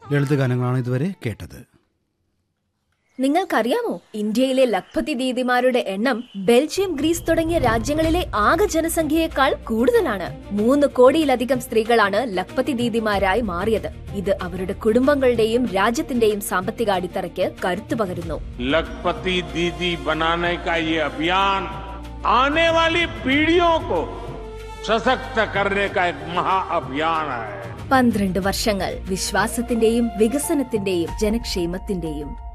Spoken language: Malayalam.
ലളിതഗാനങ്ങളാണ് ഇതുവരെ കേട്ടത് നിങ്ങൾക്കറിയാമോ ഇന്ത്യയിലെ ലഖ്പതി ദീദിമാരുടെ എണ്ണം ബെൽജിയം ഗ്രീസ് തുടങ്ങിയ രാജ്യങ്ങളിലെ ആകെ ജനസംഖ്യയേക്കാൾ കൂടുതലാണ് മൂന്ന് കോടിയിലധികം സ്ത്രീകളാണ് ലഖ്പതി ദീദിമാരായി മാറിയത് ഇത് അവരുടെ കുടുംബങ്ങളുടെയും രാജ്യത്തിന്റെയും സാമ്പത്തിക അടിത്തറയ്ക്ക് കരുത്തു പകരുന്നു लखपति दीदी बनाने का ये अभियान आने वाली पीढ़ियों को सशक्त करने का एक महाअभियान है പന്ത്രണ്ട് വർഷങ്ങൾ വിശ്വാസത്തിന്റെയും വികസനത്തിന്റെയും ജനക്ഷേമത്തിന്റെയും